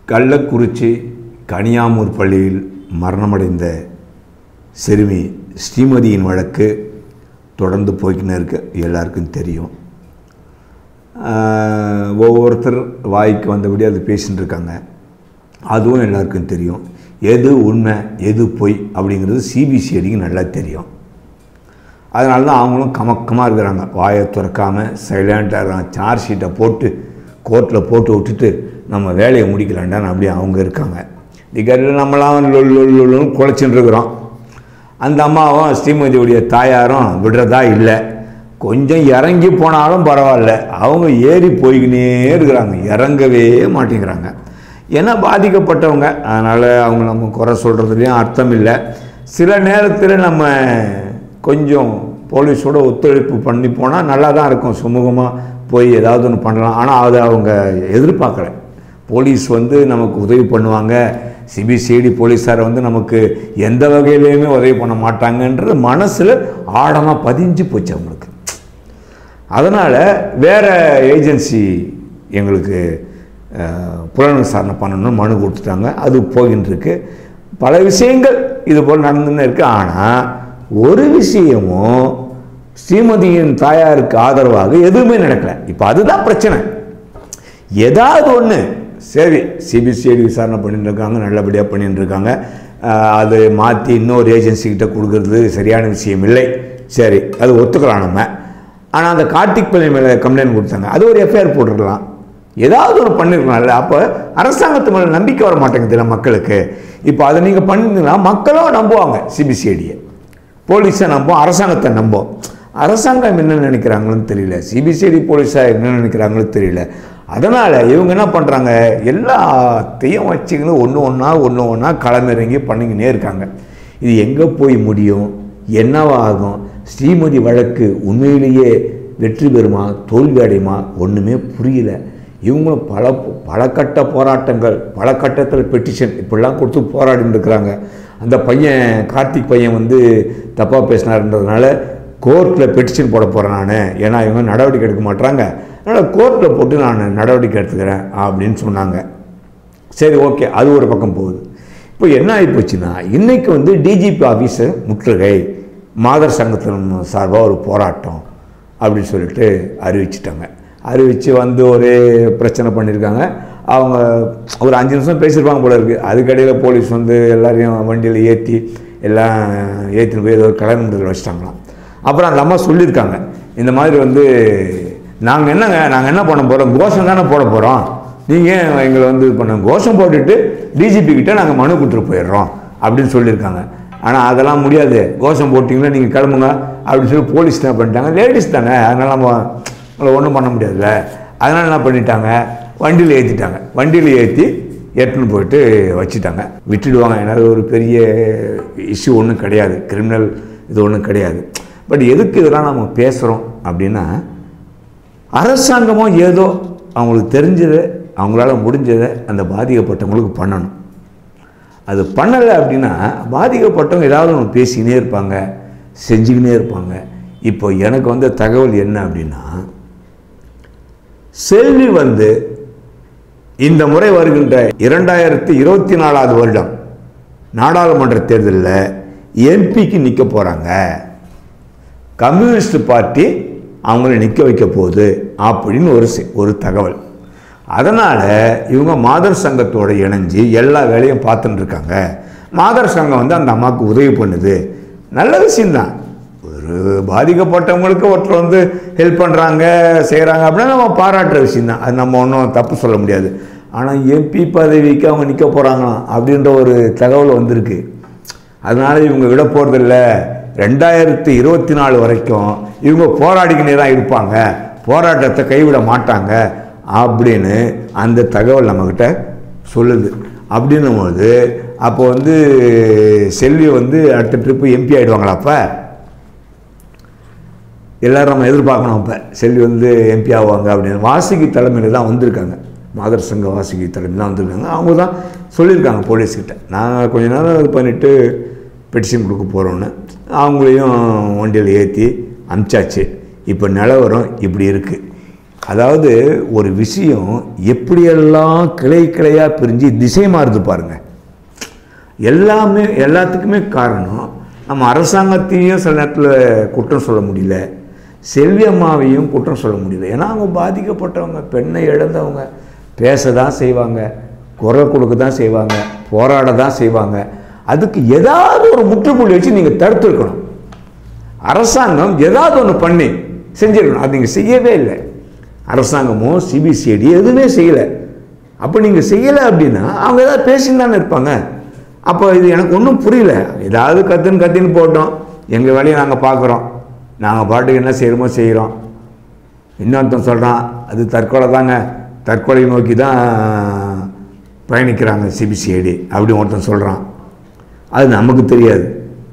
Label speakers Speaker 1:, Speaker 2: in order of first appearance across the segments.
Speaker 1: கள்ளக்குறிச்சி கனியாமூர் பள்ளியில் மரணமடைந்த சிறுமி ஸ்ரீமதியின் வழக்கு தொடர்ந்து போய்க்கின்னு இருக்கு எல்லாருக்கும் தெரியும் ஆஹ், ஒவ்வொருத்தர் வாய்க்கு வந்தபடி அது பேசின்னு இருக்காங்க அதுவும் எல்லாருக்கும் தெரியும் எது உண்மை எது பொய் அப்படிங்கிறது சிபிசிஐடிக்கு நல்லா தெரியும் அதனால தான் அவங்களும் கமக்கமாக இருக்கிறாங்க வாயை திறக்காமல் சைலண்ட்டாக இருக்கிறாங்க சார்ஜ் ஷீட்டை போட்டு கோர்ட்டில் போட்டு விட்டுட்டு நம்ம வேலையை முடிக்கலாண்டான்னு அப்படியே அவங்க இருக்காங்க இதுக்கடையில் நம்மளாம் லொல் லொல் லொல்லுன்னு குலைச்சின்னு இருக்கிறோம் அந்த அம்மாவும் ஸ்ரீமதியுடைய தாயாரும் விடுறதா இல்லை கொஞ்சம் இறங்கி போனாலும் பரவாயில்ல அவங்க ஏறி போய்க்கினே இருக்கிறாங்க இறங்கவே மாட்டேங்கிறாங்க ஏன்னா பாதிக்கப்பட்டவங்க அதனால் அவங்க நம்ம குறை சொல்கிறதுலையும் அர்த்தம் இல்லை சில நேரத்தில் நம்ம கொஞ்சம் போலீஸோட ஒத்துழைப்பு பண்ணி போனால் நல்லா தான் இருக்கும் சுமூகமாக போய் ஏதாவது ஒன்று பண்ணலாம் ஆனால் அதை அவங்க எதிர்பார்க்கல போலீஸ் வந்து நமக்கு உதவி பண்ணுவாங்க சிபிசிஐடி போலீஸார் வந்து நமக்கு எந்த வகையிலையுமே உதவி பண்ண மாட்டாங்கன்றது மனசில் ஆழமாக பதிஞ்சு போச்சு அவங்களுக்கு அதனால் வேறு ஏஜென்சி எங்களுக்கு அஹ், புலன் விசாரணை பண்ணணும்னு மனு கொடுத்துட்டாங்க அது போகின்னு இருக்கு பல விஷயங்கள் இது போல் நடந்துன்னு இருக்கு ஆனால் ஒரு விஷயமும் ஸ்ரீமதியின் தாயாருக்கு ஆதரவாக எதுவுமே நடக்கலை இப்போ அதுதான் பிரச்சனை ஏதாவது ஒன்று சரி சிபிசிஐடி விசாரணை பண்ணிட்டு இருக்காங்க நல்லபடியாக பண்ணிட்டு இருக்காங்க ஆஹ் அது மாற்றி இன்னொரு ஏஜென்சி கிட்ட கொடுக்கறது சரியான விஷயம் இல்லை சரி அது ஒத்துக்கலாம் நம்ம ஆனால் அந்த கார்த்திக் பிள்ளை மேலே கம்ப்ளைண்ட் கொடுத்தாங்க அது ஒரு எஃப்ஐஆர் போட்டுருக்கலாம் ஏதாவது ஒரு பண்ணிருக்கலாம்ல அப்போ அரசாங்கத்து மேலே நம்பிக்கை வர மாட்டேங்குதுல்ல மக்களுக்கு இப்போ அதை நீங்கள் பண்ணிங்கன்னா மக்களும் நம்புவாங்க சிபிசிஐடியை போலீஸை நம்போம் அரசாங்கத்தை நம்போம் அரசாங்கம் என்ன நினைக்கிறாங்களோன்னு தெரியல சிபிசிஐடி போலீஸாக என்ன நினைக்கிறாங்களோ தெரியல அதனால் இவங்க என்ன பண்ணுறாங்க எல்லாத்தையும் வச்சுக்கின்னு ஒன்று ஒன்றா ஒன்று ஒன்றா களமிறங்கி பண்ணிக்கினே இருக்காங்க இது எங்கே போய் முடியும் என்னவாகும் ஸ்ரீமதி வழக்கு உண்மையிலேயே வெற்றி பெறுமா தோல்வி அடையுமா ஒன்றுமே புரியல இவங்களும் பல பல கட்ட போராட்டங்கள் பல கட்டத்தில் பெட்டிஷன் இப்படிலாம் கொடுத்து போராடிட்டு இருக்கிறாங்க அந்த பையன் கார்த்திக் பையன் வந்து தப்பாக பேசினாருன்றதுனால கோர்ட்டில் பெட்டிஷன் போட போகிறேன் நான் ஏன்னா இவங்க நடவடிக்கை எடுக்க மாட்டாங்க அதனால் கோர்ட்டில் போட்டு நான் நடவடிக்கை எடுத்துக்கிறேன் அப்படின்னு சொன்னாங்க சரி ஓகே அது ஒரு பக்கம் போகுது இப்போ என்ன ஆகிப்போச்சுன்னா இன்றைக்கி வந்து டிஜிபி ஆஃபீஸு முற்றுகை மாதர் சங்கத்தின் சார்பாக ஒரு போராட்டம் அப்படின்னு சொல்லிட்டு அறிவிச்சிட்டாங்க அறிவித்து வந்து ஒரே பிரச்சனை பண்ணியிருக்காங்க அவங்க ஒரு அஞ்சு நிமிஷம் பேசியிருப்பாங்க போல இருக்குது அதுக்கடையில் போலீஸ் வந்து எல்லாரையும் வண்டியில் ஏற்றி எல்லாம் ஏற்றின்னு போய் ஏதோ ஒரு கலந்துரையில் வச்சிட்டாங்களாம் அப்புறம் அந்த அம்மா சொல்லியிருக்காங்க இந்த மாதிரி வந்து நாங்கள் என்னங்க நாங்கள் என்ன பண்ண போகிறோம் கோஷம் தானே போட போகிறோம் நீங்கள் எங்களை வந்து இது பண்ண கோஷம் போட்டுட்டு டிஜிபி கிட்ட நாங்கள் மனு கொடுத்துட்டு போயிடுறோம் அப்படின்னு சொல்லியிருக்காங்க ஆனால் அதெல்லாம் முடியாது கோஷம் போட்டிங்கன்னா நீங்கள் கிளம்புங்க அப்படின்னு சொல்லி போலீஸ் என்ன பண்ணிட்டாங்க லேடிஸ் தானே அதனால் நம்ம உங்களை ஒன்றும் பண்ண முடியாதுல்ல அதனால் என்ன பண்ணிட்டாங்க வண்டியில் ஏற்றிட்டாங்க வண்டியில் ஏற்றி எடுத்துன்னு போயிட்டு வச்சுட்டாங்க விட்டுடுவாங்க ஏன்னா அது ஒரு பெரிய இஷ்யூ ஒன்றும் கிடையாது கிரிமினல் இது ஒன்றும் கிடையாது பட் எதுக்கு இதெல்லாம் நம்ம பேசுகிறோம் அப்படின்னா அரசாங்கமும் ஏதோ அவங்களுக்கு தெரிஞ்சதை அவங்களால முடிஞ்சதை அந்த பாதிக்கப்பட்டவங்களுக்கு பண்ணணும் அது பண்ணலை அப்படின்னா பாதிக்கப்பட்டவங்க ஏதாவது ஒன்று பேசிக்கினே இருப்பாங்க செஞ்சுக்கினே இருப்பாங்க இப்போ எனக்கு வந்த தகவல் என்ன அப்படின்னா செல்வி வந்து இந்த முறை வருகின்ற இரண்டாயிரத்தி இருபத்தி நாலாவது வருடம் நாடாளுமன்ற தேர்தலில் எம்பிக்கு நிற்க போகிறாங்க கம்யூனிஸ்ட் பார்ட்டி அவங்கள நிற்க வைக்க போகுது அப்படின்னு ஒரு செ- ஒரு தகவல் அதனால் இவங்க மாதர் சங்கத்தோட இணைஞ்சு எல்லா வேலையும் பார்த்துட்டு இருக்காங்க மாதர் சங்கம் வந்து அந்த அம்மாவுக்கு உதவி பண்ணுது நல்ல விஷயம்தான் ஒரு பாதிக்கப்பட்டவங்களுக்கு ஒருத்தர் வந்து ஹெல்ப் பண்ணுறாங்க செய்கிறாங்க அப்படின்னா நம்ம பாராட்டுற விஷயம்தான் அது நம்ம ஒன்றும் தப்பு சொல்ல முடியாது ஆனால் எம்பி பதவிக்கு அவங்க நிற்க போகிறாங்களாம் அப்படின்ற ஒரு தகவல் வந்திருக்கு அதனால் இவங்க விட போகிறதில்ல ரெண்டாயிரத்தி இருபத்தி நாலு வரைக்கும் இவங்க போராடிக்கினே தான் இருப்பாங்க போராட்டத்தை கைவிட மாட்டாங்க அப்படின்னு அந்த தகவல் நம்மக்கிட்ட சொல்லுது அப்படின்னும் போது அப்போ வந்து செல்வி வந்து அடுத்த ட்ரிப்பு எம்பி ஆகிடுவாங்களா அப்போ எல்லாரும் நம்ம எதிர்பார்க்கணும் அப்போ செல்வி வந்து எம்பி ஆவாங்க அப்படின்னு வாசுகி தலைமையில் தான் வந்திருக்காங்க மாதர் சங்க வாசுகி தலைமையில் தான் வந்திருக்காங்க அவங்க தான் சொல்லியிருக்காங்க போலீஸ்கிட்ட நான் கொஞ்ச நேரம் இது பண்ணிவிட்டு பெட்டிஷன் கொடுக்க போகிறோன்னு அவங்களையும் வண்டியில் ஏற்றி அனுப்பிச்சாச்சு இப்போ நிலவரம் இப்படி இருக்குது அதாவது ஒரு விஷயம் எப்படியெல்லாம் கிளை கிளையாக பிரிஞ்சு திசை மாறுது பாருங்க எல்லாமே எல்லாத்துக்குமே காரணம் நம்ம அரசாங்கத்தையும் சில நேரத்தில் குற்றம் சொல்ல முடியல செல்வி அம்மாவையும் குற்றம் சொல்ல முடியல ஏன்னா அவங்க பாதிக்கப்பட்டவங்க பெண்ணை இழந்தவங்க பேச தான் செய்வாங்க குரல் கொடுக்க தான் செய்வாங்க போராட தான் செய்வாங்க அதுக்கு ஏதாவது ஒரு முற்றுப்புள்ளி வச்சு நீங்கள் தடுத்துருக்கணும் அரசாங்கம் ஏதாவது ஒன்று பண்ணி செஞ்சிருக்கணும் அது நீங்கள் செய்யவே இல்லை அரசாங்கமோ சிபிசிஐடி எதுவுமே செய்யலை அப்போ நீங்கள் செய்யலை அப்படின்னா அவங்க ஏதாவது பேசின்னு தானே இருப்பாங்க அப்போ இது எனக்கு ஒன்றும் புரியல ஏதாவது கத்துன்னு கத்தின்னு போட்டோம் எங்கள் வேலையை நாங்கள் பார்க்குறோம் நாங்கள் பாட்டுக்கு என்ன செய்கிறோமோ செய்கிறோம் இன்னொருத்தன் சொல்கிறான் அது தற்கொலை தாங்க தற்கொலை நோக்கி தான் பயணிக்கிறாங்க சிபிசிஐடி அப்படி ஒருத்தன் சொல்கிறான் அது நமக்கு தெரியாது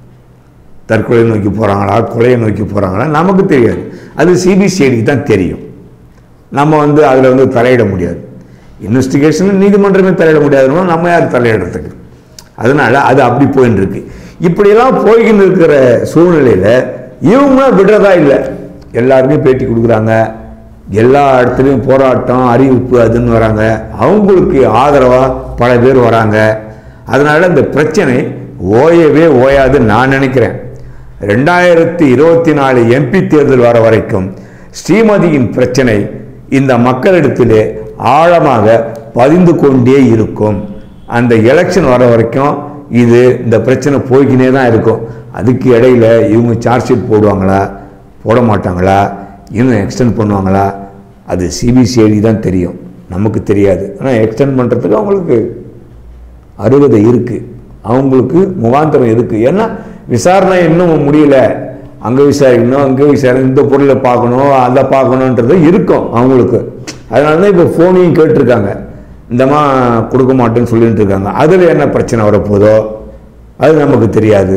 Speaker 1: தற்கொலை நோக்கி போகிறாங்களா கொலையை நோக்கி போகிறாங்களா நமக்கு தெரியாது அது சிபிசிஐடிக்கு தான் தெரியும் நம்ம வந்து அதில் வந்து தலையிட முடியாது இன்வெஸ்டிகேஷன் நீதிமன்றமே தலையிட முடியாதுன்னா நம்ம யார் தலையிடுறதுக்கு அதனால் அது அப்படி போயின்னு இருக்கு இப்படியெல்லாம் போய்கின்னு இருக்கிற சூழ்நிலையில் இவங்க விடுறதா இல்லை எல்லாருக்கும் பேட்டி கொடுக்குறாங்க எல்லா இடத்துலையும் போராட்டம் அறிவிப்பு அதுன்னு வராங்க அவங்களுக்கு ஆதரவாக பல பேர் வராங்க அதனால் இந்த பிரச்சனை ஓயவே ஓயாதுன்னு நான் நினைக்கிறேன் ரெண்டாயிரத்தி இருபத்தி நாலு எம்பி தேர்தல் வர வரைக்கும் ஸ்ரீமதியின் பிரச்சனை இந்த மக்களிடத்திலே ஆழமாக பதிந்து கொண்டே இருக்கும் அந்த எலெக்ஷன் வர வரைக்கும் இது இந்த பிரச்சனை போய்க்கினே தான் இருக்கும் அதுக்கு இடையில இவங்க சார்ஜ் ஷீட் போடுவாங்களா போட மாட்டாங்களா இன்னும் எக்ஸ்டெண்ட் பண்ணுவாங்களா அது சிபிசிஐடி தான் தெரியும் நமக்கு தெரியாது ஆனால் எக்ஸ்டெண்ட் பண்ணுறதுக்கு அவங்களுக்கு அறுபது இருக்குது அவங்களுக்கு முகாந்திரம் இருக்குது ஏன்னா விசாரணை இன்னும் முடியல அங்கே விசாரிக்கணும் அங்கே விசாரணை இந்த பொருளை பார்க்கணும் அதை பார்க்கணுன்றது இருக்கும் அவங்களுக்கு அதனால தான் இப்போ ஃபோனையும் கேட்டிருக்காங்க இந்தமா கொடுக்க மாட்டேன்னு சொல்லிட்டு இருக்காங்க அதில் என்ன பிரச்சனை வரப்போதோ அது நமக்கு தெரியாது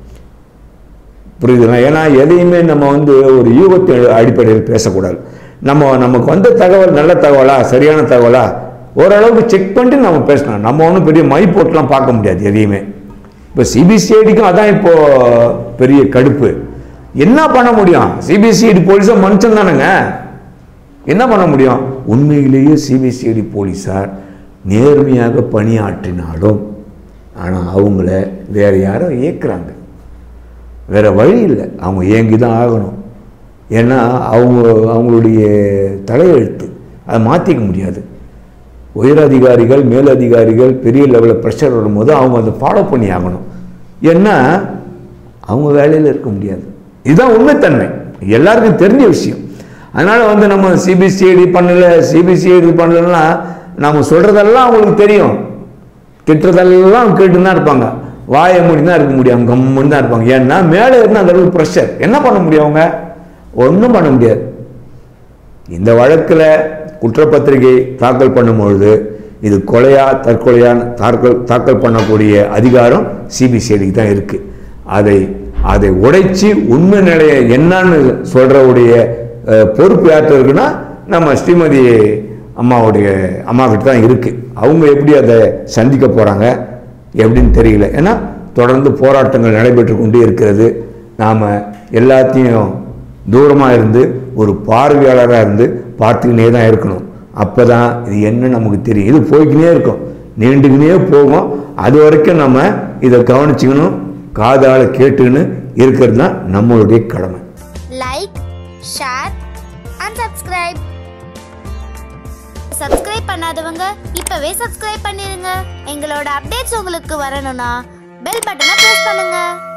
Speaker 1: புரியுதுங்களா ஏன்னா எதையுமே நம்ம வந்து ஒரு யூகத்தின் அடிப்படையில் பேசக்கூடாது நம்ம நமக்கு வந்த தகவல் நல்ல தகவலா சரியான தகவலா ஓரளவுக்கு செக் பண்ணிட்டு நம்ம பேசணும் நம்ம ஒன்றும் பெரிய மை போட்டுலாம் பார்க்க முடியாது எதையுமே இப்போ சிபிசிஐடிக்கும் அதான் இப்போ பெரிய கடுப்பு என்ன பண்ண முடியும் சிபிசிஐடி போலீஸாக மனுஷன் தானேங்க என்ன பண்ண முடியும் உண்மையிலேயே சிபிசிஐடி போலீஸார் நேர்மையாக பணியாற்றினாலும் ஆனால் அவங்கள வேற யாரோ இயக்குறாங்க வேற வழி இல்லை அவங்க ஏங்கி தான் ஆகணும் ஏன்னா அவங்க அவங்களுடைய தலையெழுத்து அதை மாற்றிக்க முடியாது உயரதிகாரிகள் மேலதிகாரிகள் பெரிய லெவலில் ப்ரெஷர் வரும்போது அவங்க அதை ஃபாலோ பண்ணி ஆகணும் ஏன்னா அவங்க வேலையில் இருக்க முடியாது இதுதான் உண்மைத்தன்மை எல்லாருக்கும் தெரிஞ்ச விஷயம் அதனால் வந்து நம்ம சிபிசிஐடி பண்ணல சிபிசிஐடி பண்ணலன்னா நம்ம சொல்கிறதெல்லாம் அவங்களுக்கு தெரியும் திட்டுறதெல்லாம் கேட்டு தான் இருப்பாங்க வாயை மூடி தான் இருக்க முடியும் அவங்க கம்முன்னு தான் இருப்பாங்க ஏன்னா மேலே இருந்தால் அந்த அளவுக்கு ப்ரெஷர் என்ன பண்ண முடியும் அவங்க ஒன்றும் பண்ண முடியாது இந்த வழக்கில் குற்றப்பத்திரிகை தாக்கல் பண்ணும்பொழுது இது கொலையா தற்கொலையா தாக்கல் தாக்கல் பண்ணக்கூடிய அதிகாரம் சிபிசிஐடிக்கு தான் இருக்கு அதை அதை உடைச்சி உண்மை நிலையை என்னன்னு சொல்றவுடைய அஹ், பொறுப்பு யார்கிட்ட இருக்குன்னா நம்ம ஸ்ரீமதி அம்மாவுடைய அம்மா கிட்ட தான் இருக்கு அவங்க எப்படி அதை சந்திக்க போறாங்க எப்படின்னு தெரியல ஏன்னா தொடர்ந்து போராட்டங்கள் நடைபெற்று கொண்டே இருக்கிறது நாம் எல்லாத்தையும் தூரமாக இருந்து ஒரு பார்வையாளராக இருந்து பார்த்துக்கினே தான் இருக்கணும் அப்போ தான் இது என்ன நமக்கு தெரியும் இது போய்க்கினே இருக்கும் நீண்டுக்கினே போகும் அது வரைக்கும் நம்ம இதை கவனிச்சுக்கணும் காதால கேட்டுக்கின்னு இருக்கிறது தான் நம்மளுடைய கடமை
Speaker 2: like share and subscribe subscribe பண்ணாதவங்க இப்பவே சப்ஸ்கிரைப் பண்ணிருங்க எங்களோட அப்டேட்ஸ் உங்களுக்கு வரணும்னா பெல் பட்டனை பிரஸ் பண்ணுங்க